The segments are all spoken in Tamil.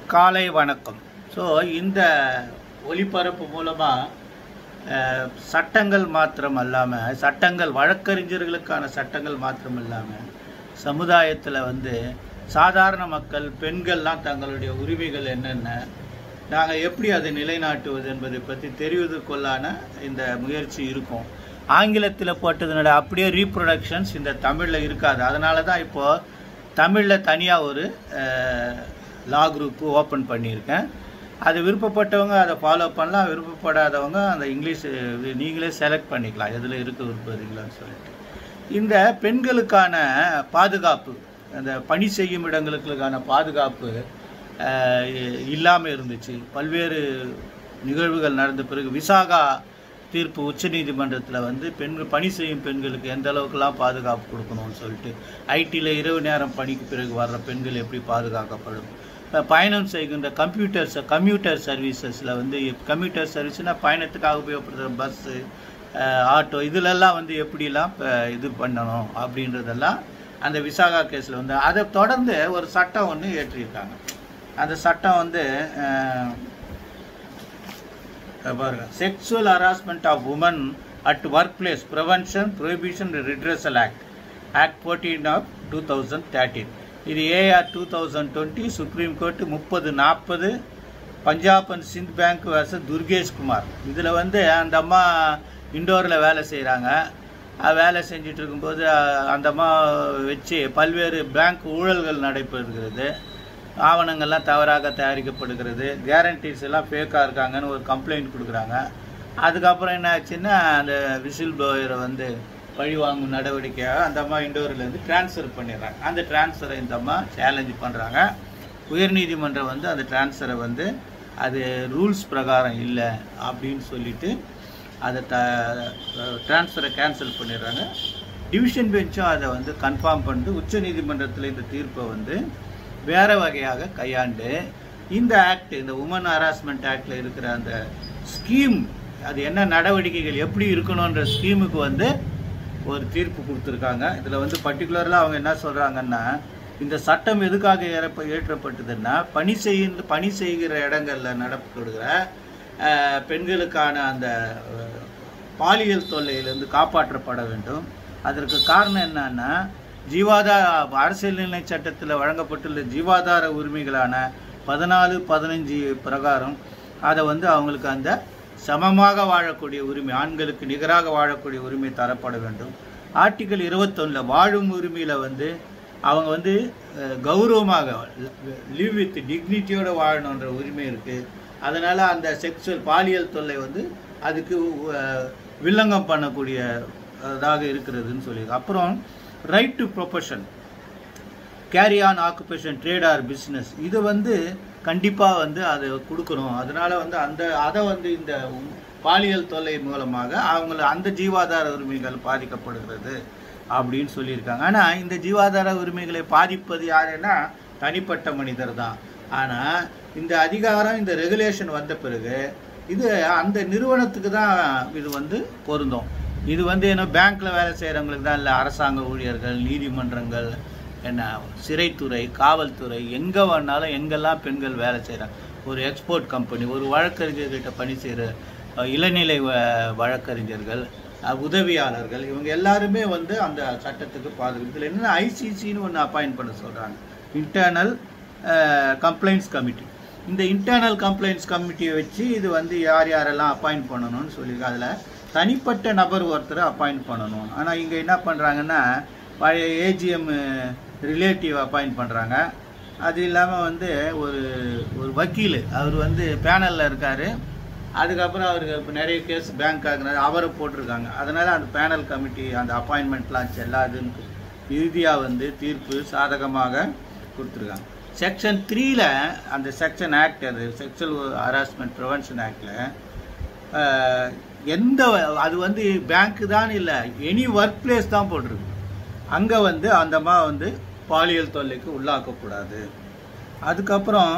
காலை வணக்கம் ஸோ இந்த ஒளிபரப்பு மூலமாக சட்டங்கள் மாத்திரம் அல்லாமல் சட்டங்கள் வழக்கறிஞர்களுக்கான சட்டங்கள் மாத்திரம் இல்லாமல் சமுதாயத்தில் வந்து சாதாரண மக்கள் பெண்கள்லாம் தங்களுடைய உரிமைகள் என்னென்ன நாங்கள் எப்படி அதை நிலைநாட்டுவது என்பதை பற்றி தெரிவதற்குள்ளான இந்த முயற்சி இருக்கும் ஆங்கிலத்தில் போட்டதுனோட அப்படியே ரீப்ரொடக்ஷன்ஸ் இந்த தமிழில் இருக்காது அதனால தான் இப்போது தமிழில் தனியாக ஒரு லா குரூப்பு ஓப்பன் பண்ணியிருக்கேன் அது விருப்பப்பட்டவங்க அதை ஃபாலோ பண்ணலாம் விருப்பப்படாதவங்க அந்த இங்கிலீஷ் நீங்களே செலக்ட் பண்ணிக்கலாம் எதில் இருக்க விருப்பறீங்களான்னு சொல்லிட்டு இந்த பெண்களுக்கான பாதுகாப்பு அந்த பணி செய்யும் இடங்களுக்கான பாதுகாப்பு இல்லாமல் இருந்துச்சு பல்வேறு நிகழ்வுகள் நடந்த பிறகு விசாகா தீர்ப்பு உச்சநீதிமன்றத்தில் வந்து பெண்கள் பணி செய்யும் பெண்களுக்கு எந்த அளவுக்குலாம் பாதுகாப்பு கொடுக்கணும்னு சொல்லிட்டு ஐடியில் இரவு நேரம் பணிக்கு பிறகு வர்ற பெண்கள் எப்படி பாதுகாக்கப்படும் பயணம் செய்கின்ற கம்ப்யூட்டர்ஸ் கம்ப்யூட்டர் சர்வீசஸில் வந்து கம்ப்யூட்டர் சர்வீஸ்னால் பயணத்துக்காக உபயோகப்படுத்துகிற பஸ்ஸு ஆட்டோ இதிலெல்லாம் வந்து எப்படிலாம் இது பண்ணணும் அப்படின்றதெல்லாம் அந்த விசாகா கேஸில் வந்து அதை தொடர்ந்து ஒரு சட்டம் ஒன்று ஏற்றிருக்காங்க அந்த சட்டம் வந்து பாருங்க sexual harassment of women at work place prevention prohibition redressal act act fourteen of two thousand thirteen இது AIR two thousand twenty supreme court முப்பது நாற்பது Punjab and Sind bank versus Durgesh Kumar இதில் வந்து அந்த அம்மா இண்டோரில் வேலை செய்கிறாங்க வேலை செஞ்சுட்டு இருக்கும்போது அந்த அம்மா வச்சு பல்வேறு பேங்க் ஊழல்கள் நடைபெறுகிறது ஆவணங்கள்லாம் தவறாக தயாரிக்கப்படுகிறது கேரண்டிஸ் எல்லாம் ஃபேக்காக இருக்காங்கன்னு ஒரு கம்ப்ளைண்ட் கொடுக்குறாங்க அதுக்கப்புறம் என்ன ஆச்சுன்னா அந்த விசில் ப்ளோயரை வந்து பழிவாங்கும் நடவடிக்கையாக அந்த அம்மா இண்டோர்லேருந்து டிரான்ஸ்ஃபர் பண்ணிடுறாங்க அந்த டிரான்ஸ்ஃபரை இந்த அம்மா சேலஞ்சு பண்ணுறாங்க உயர்நீதிமன்றம் வந்து அந்த டிரான்ஸ்ஃபரை வந்து அது ரூல்ஸ் பிரகாரம் இல்லை அப்படின்னு சொல்லிட்டு அதை த டிரான்ஸ்ஃபரை கேன்சல் பண்ணிடுறாங்க டிவிஷன் பெஞ்சும் அதை வந்து கன்ஃபார்ம் பண்ணிட்டு உச்ச நீதிமன்றத்தில் இந்த தீர்ப்பை வந்து வேறு வகையாக கையாண்டு இந்த ஆக்ட் இந்த உமன் ஹராஸ்மெண்ட் ஆக்டில் இருக்கிற அந்த ஸ்கீம் அது என்ன நடவடிக்கைகள் எப்படி இருக்கணுன்ற ஸ்கீமுக்கு வந்து ஒரு தீர்ப்பு கொடுத்துருக்காங்க இதில் வந்து பர்டிகுலராக அவங்க என்ன சொல்கிறாங்கன்னா இந்த சட்டம் எதுக்காக ஏறப்ப ஏற்றப்பட்டதுன்னா பணி செய்ய பணி செய்கிற இடங்களில் நடப்படுகிற பெண்களுக்கான அந்த பாலியல் தொல்லையிலிருந்து காப்பாற்றப்பட வேண்டும் அதற்கு காரணம் என்னன்னா ஜீவாதார அரசியல் நிலை சட்டத்தில் வழங்கப்பட்டுள்ள ஜீவாதார உரிமைகளான பதினாலு பதினஞ்சு பிரகாரம் அதை வந்து அவங்களுக்கு அந்த சமமாக வாழக்கூடிய உரிமை ஆண்களுக்கு நிகராக வாழக்கூடிய உரிமை தரப்பட வேண்டும் ஆர்டிக்கல் இருபத்தொன்னில் வாழும் உரிமையில் வந்து அவங்க வந்து கௌரவமாக லிவ் வித் டிக்னிட்டியோடு வாழணுன்ற உரிமை இருக்குது அதனால் அந்த செக்ஷுவல் பாலியல் தொல்லை வந்து அதுக்கு வில்லங்கம் பண்ணக்கூடியதாக இருக்கிறதுன்னு சொல்லியிருக்கு அப்புறம் right to profession carry on occupation trade or business இது வந்து கண்டிப்பாக வந்து அதை கொடுக்கணும் அதனால் வந்து அந்த அதை வந்து இந்த பாலியல் தொல்லை மூலமாக அவங்கள அந்த ஜீவாதார உரிமைகள் பாதிக்கப்படுகிறது அப்படின்னு சொல்லியிருக்காங்க ஆனால் இந்த ஜீவாதார உரிமைகளை பாதிப்பது யாருன்னா தனிப்பட்ட மனிதர் தான் ஆனால் இந்த அதிகாரம் இந்த ரெகுலேஷன் வந்த பிறகு இது அந்த நிறுவனத்துக்கு தான் இது வந்து பொருந்தும் இது வந்து என்ன பேங்க்கில் வேலை செய்கிறவங்களுக்கு தான் இல்லை அரசாங்க ஊழியர்கள் நீதிமன்றங்கள் என்ன சிறைத்துறை காவல்துறை எங்கே வேணாலும் எங்கெல்லாம் பெண்கள் வேலை செய்கிறாங்க ஒரு எக்ஸ்போர்ட் கம்பெனி ஒரு வழக்கறிஞர்கிட்ட பணி செய்கிற இளநிலை வழக்கறிஞர்கள் உதவியாளர்கள் இவங்க எல்லாருமே வந்து அந்த சட்டத்துக்கு பாதுகாப்பு இதில் என்னென்ன ஐசிசின்னு ஒன்று அப்பாயின்ட் பண்ண சொல்கிறாங்க இன்டர்னல் கம்ப்ளைண்ட்ஸ் கமிட்டி இந்த இன்டர்னல் கம்ப்ளைண்ட்ஸ் கமிட்டியை வச்சு இது வந்து யார் யாரெல்லாம் அப்பாயிண்ட் பண்ணணும்னு சொல்லியிருக்கு அதில் தனிப்பட்ட நபர் ஒருத்தரை அப்பாயிண்ட் பண்ணணும் ஆனால் இங்கே என்ன பண்ணுறாங்கன்னா பழைய ஏஜிஎம் ரிலேட்டிவ் அப்பாயிண்ட் பண்ணுறாங்க அது இல்லாமல் வந்து ஒரு ஒரு வக்கீல் அவர் வந்து பேனலில் இருக்கார் அதுக்கப்புறம் அவருக்கு இப்போ நிறைய கேஸ் பேங்க் ஆகுனாரு அவரை போட்டிருக்காங்க அதனால் அந்த பேனல் கமிட்டி அந்த அப்பாயின்மெண்ட்லாம் செல்லாதுன்னு இறுதியாக வந்து தீர்ப்பு சாதகமாக கொடுத்துருக்காங்க செக்ஷன் த்ரீல அந்த செக்ஷன் ஆக்ட் அது செக்ஷுவல் ஹராஸ்மெண்ட் ப்ரிவென்ஷன் ஆக்டில் எந்த அது வந்து பேங்க்கு தான் இல்லை எனி ஒர்க் பிளேஸ் தான் போட்டிருக்கு அங்கே வந்து அந்தமா வந்து பாலியல் தொல்லைக்கு உள்ளாக்கக்கூடாது அதுக்கப்புறம்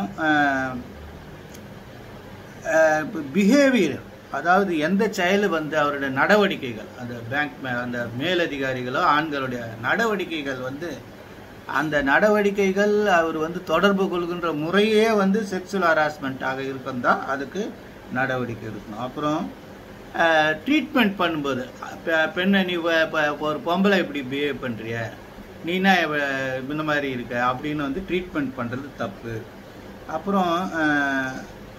இப்போ பிஹேவியர் அதாவது எந்த செயல் வந்து அவருடைய நடவடிக்கைகள் அந்த பேங்க் மே அந்த மேலதிகாரிகளோ ஆண்களுடைய நடவடிக்கைகள் வந்து அந்த நடவடிக்கைகள் அவர் வந்து தொடர்பு கொள்கின்ற முறையே வந்து செக்ஷுவல் ஹராஸ்மெண்ட்டாக இருக்கும் தான் அதுக்கு நடவடிக்கை எடுக்கணும் அப்புறம் ட்ரீட்மெண்ட் பண்ணும்போது பெ- பெண்ணை நீ வ- ப- ஒரு பொம்பளை இப்படி பிஹேவ் பண்ணுறிய நீனா இவ- இந்த மாதிரி இருக்க அப்படின்னு வந்து ட்ரீட்மெண்ட் பண்ணுறது தப்பு அப்புறம் அஹ்,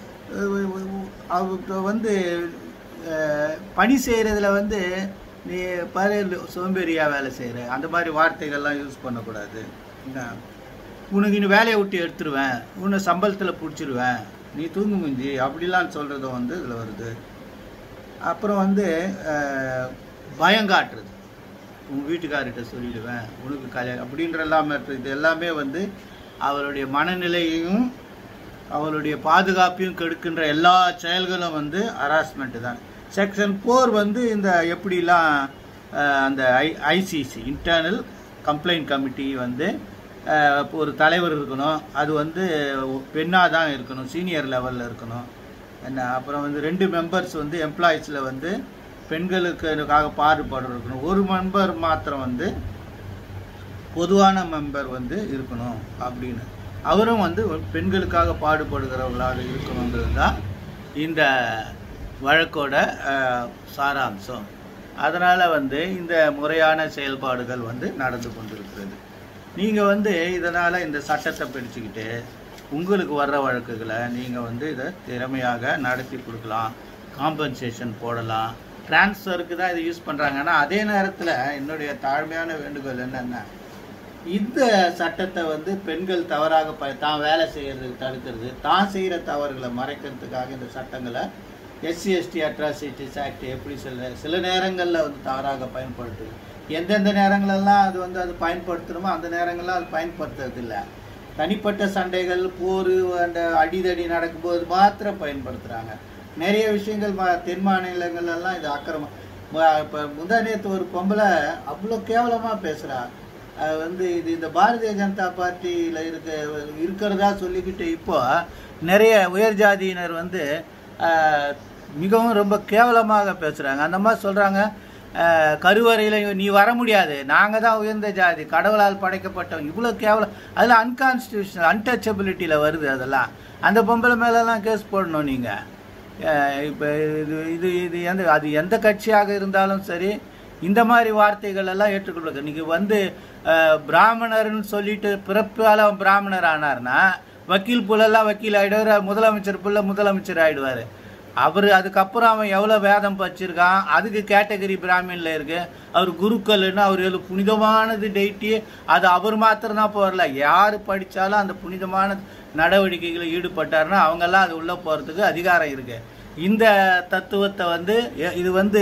அவங்க வந்து அஹ், பணி செய்கிறதுல வந்து நீ பாரு சோம்பேறியாக வேலை செய்கிற அந்த மாதிரி வார்த்தைகள்லாம் யூஸ் பண்ணக்கூடாது என்ன உனக்கு இன்னும் வேலையை விட்டு எடுத்துருவேன் உன்னை சம்பளத்தில் பிடிச்சிருவேன் நீ தூங்கு முஞ்சி அப்படிலாம் சொல்கிறதும் வந்து இதில் வருது அப்புறம் வந்து அஹ், பயம் காட்டுறது உன் வீட்டுக்கார்கிட்ட சொல்லிடுவேன் உனக்கு கல்யாணம் அப்படின்ற எல்லாமே இது எல்லாமே வந்து அவளுடைய மனநிலையையும் அவளுடைய பாதுகாப்பையும் கெடுக்கின்ற எல்லா செயல்களும் வந்து ஹராஸ்மெண்ட் தான் செக்ஷன் ஃபோர் வந்து இந்த எப்படிலாம் அஹ், அந்த I ICC internal complaint committee வந்து அஹ், இப்போ ஒரு தலைவர் இருக்கணும் அது வந்து பெண்ணாக தான் இருக்கணும் சீனியர் லெவலில் இருக்கணும் என்ன அப்புறம் வந்து ரெண்டு மெம்பர்ஸ் வந்து எம்ப்ளாயீஸில் வந்து பெண்களுக்காக பாடுபாடு இருக்கணும் ஒரு மெம்பர் மாத்திரம் வந்து பொதுவான மெம்பர் வந்து இருக்கணும் அப்படின்னு அவரும் வந்து பெண்களுக்காக பாடுபடுகிறவர்களாக இருக்கணுங்கிறது தான் இந்த வழக்கோட அஹ், சாராம்சம் அதனால் வந்து இந்த முறையான செயல்பாடுகள் வந்து நடந்து கொண்டிருக்கிறது நீங்கள் வந்து இதனால் இந்த சட்டத்தை பிடிச்சிக்கிட்டு உங்களுக்கு வர்ற வழக்குகளை நீங்கள் வந்து இதை திறமையாக நடத்தி கொடுக்கலாம் காம்பன்சேஷன் போடலாம் ட்ரான்ஸ்ஃபருக்கு தான் இதை யூஸ் பண்ணுறாங்க ஆனால் அதே நேரத்தில் என்னுடைய தாழ்மையான வேண்டுகோள் என்னென்னா இந்த சட்டத்தை வந்து பெண்கள் தவறாக ப தான் வேலை செய்யறதுக்கு தடுக்கிறது தான் செய்கிற தவறுகளை மறைக்கிறதுக்காக இந்த சட்டங்களை எஸ்சி எஸ்டி அட்ராசிட்டிஸ் ஆக்ட் எப்படி சில சில நேரங்களில் வந்து தவறாக பயன்படுத்துது எந்தெந்த நேரங்களெல்லாம் அது வந்து அது பயன்படுத்தணுமோ அந்த நேரங்கள்லாம் அது பயன்படுத்துறது இல்லை தனிப்பட்ட சண்டைகள் போர் அந்த அடிதடி நடக்கும்போது மாத்திரம் பயன்படுத்துகிறாங்க நிறைய விஷயங்கள் ம- தென் மாநிலங்கள் எல்லாம் இது அக்கிரமம் இப்போ முந்தா நேற்று ஒரு பொம்பளை அவ்வளோ கேவலமாக பேசுகிறா அது வந்து இது இந்த பாரதிய ஜனதா பார்ட்டியில் இருக்க இருக்கிறதா சொல்லிக்கிட்டு இப்போ நிறைய உயர் ஜாதியினர் வந்து ஆஹ், மிகவும் ரொம்ப கேவலமாக பேசுகிறாங்க அந்த மாதிரி சொல்கிறாங்க கருவறையில் நீ வர முடியாது நாங்கள் தான் உயர்ந்த ஜாதி கடவுளால் படைக்கப்பட்டவங்க இவ்வளோ கேவலம் அதில் அன்கான்ஸ்டியூஷனல் அன்டச்சபிலிட்டியில் வருது அதெல்லாம் அந்த பொம்பளை மேலெல்லாம் கேஸ் போடணும் நீங்கள் இப்போ இது இது இது எந்த அது எந்த கட்சியாக இருந்தாலும் சரி இந்த மாதிரி வார்த்தைகள் எல்லாம் ஏற்றுக்கொள்ள நீங்கள் வந்து அஹ், பிராமணர்னு சொல்லிட்டு பிறப்பால் அவன் பிராமணர் ஆனார்னா வக்கீல் புள்ளெல்லாம் வக்கீல் ஆகிடுவார் முதலமைச்சர் புள்ள முதலமைச்சர் ஆகிடுவார் அவர் அதுக்கப்புறம் அவன் எவ்வளோ வேதம் படிச்சிருக்கான் அதுக்கு கேட்டகரி பிராமின்ல இருக்கு அவர் குருக்கள்னு அவர் எவ்வளோ புனிதமானது டெய்ட்டி அது அவர் மாத்திரம் தான் போகல யார் படித்தாலும் அந்த புனிதமான நடவடிக்கைகளில் ஈடுபட்டாருன்னா அவங்கெல்லாம் அது உள்ளே போகிறதுக்கு அதிகாரம் இருக்கு இந்த தத்துவத்தை வந்து எ- இது வந்து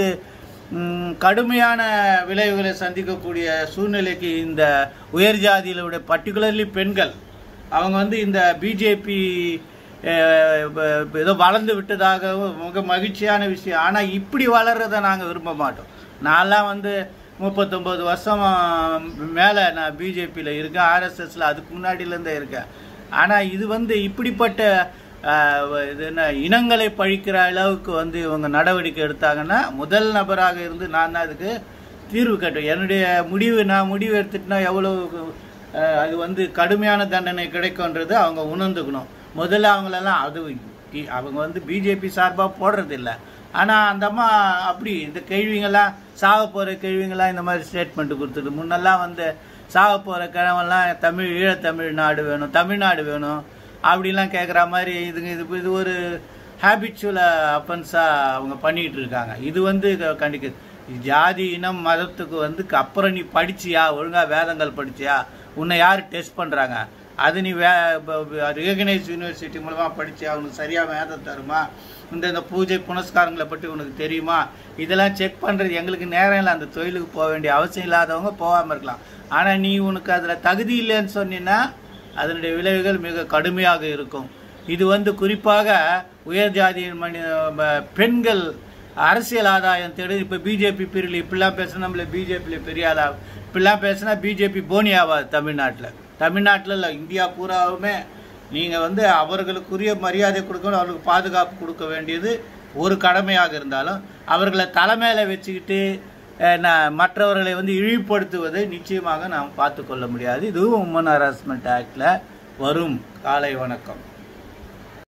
ம், கடுமையான விளைவுகளை சந்திக்கக்கூடிய சூழ்நிலைக்கு இந்த உயர் ஜாதியிலுடைய பர்டிகுலர்லி பெண்கள் அவங்க வந்து இந்த பிஜேபி ஏதோ வளர்ந்து விட்டதாகவும் மிக மகிழ்ச்சியான விஷயம் ஆனால் இப்படி வளர்றதை நாங்கள் விரும்ப மாட்டோம் நான்லாம் வந்து முப்பத்தொம்பது வருஷம் மேலே நான் பிஜேபியில் இருக்கேன் ஆர்எஸ்எஸில் அதுக்கு முன்னாடியிலேருந்தே இருக்கேன் ஆனால் இது வந்து இப்படிப்பட்ட ஆஹ், இது என்ன இனங்களை பழிக்கிற அளவுக்கு வந்து இவங்க நடவடிக்கை எடுத்தாங்கன்னா முதல் நபராக இருந்து நான் தான் அதுக்கு தீர்வு கட்டும் என்னுடைய முடிவு நான் முடிவு எடுத்துட்டுனா எவ்வளோ அஹ், அது வந்து கடுமையான தண்டனை கிடைக்கும்ன்றது அவங்க உணர்ந்துக்கணும் முதல்ல அவங்களெல்லாம் அது இ- அவங்க வந்து பிஜேபி சார்பாக போடுறது இல்லை ஆனால் அந்த அம்மா அப்படி இந்த கேள்விங்கெல்லாம் சாக போகிற கேள்விங்கெல்லாம் இந்த மாதிரி ஸ்டேட்மெண்ட் கொடுத்துட்டு முன்னெல்லாம் வந்து சாக போகிற கிழமெல்லாம் தமிழ் ஈழத்தமிழ் நாடு வேணும் தமிழ்நாடு வேணும் அப்படிலாம் கேட்குற மாதிரி இதுங்க இது இது ஒரு ஹேபிச்சுவல் அஃபென்ஸாக அவங்க பண்ணிக்கிட்டு இருக்காங்க இது வந்து க- கண்டிக்க ஜாதி இனம் மதத்துக்கு வந்து க- அப்புறம் நீ படிச்சியா ஒழுங்காக வேதங்கள் படிச்சியா உன்னை யார் டெஸ்ட் பண்ணுறாங்க அது நீ வே ரெகனைஸ் யூனிவர்சிட்டி மூலமாக படிச்சியா உனக்கு சரியாக வேதம் தருமா இந்த இந்த பூஜை புனஸ்காரங்களை பற்றி உனக்கு தெரியுமா இதெல்லாம் செக் பண்ணுறது எங்களுக்கு நேரம் இல்லை அந்த தொழிலுக்கு போக வேண்டிய அவசியம் இல்லாதவங்க போகாமல் இருக்கலாம் ஆனால் நீ உனக்கு அதில் தகுதி இல்லைன்னு சொன்னீன்னா அதனுடைய விளைவுகள் மிக கடுமையாக இருக்கும் இது வந்து குறிப்பாக உயர் ஜாதியின் மனி ம- பெண்கள் அரசியல் ஆதாயம் தேடி இப்போ பிஜேபி பிரிவில் இப்படிலாம் பேசினா நம்மள பிஜேபியில் பெரிய ஆளா இப்படிலாம் பேசினா பிஜேபி போனி ஆகாது தமிழ்நாட்டில் தமிழ்நாட்டில் இல்லை இந்தியா பூராவுமே நீங்கள் வந்து அவர்களுக்குரிய மரியாதை கொடுக்கணும் அவர்களுக்கு பாதுகாப்பு கொடுக்க வேண்டியது ஒரு கடமையாக இருந்தாலும் அவர்களை தலைமையில் வச்சுக்கிட்டு அஹ், நான் மற்றவர்களை வந்து இழிவுபடுத்துவதை நிச்சயமாக நாம் பார்த்து கொள்ள முடியாது இதுவும் உமன் ஹராஸ்மெண்ட் ஆக்டில் வரும் காலை வணக்கம்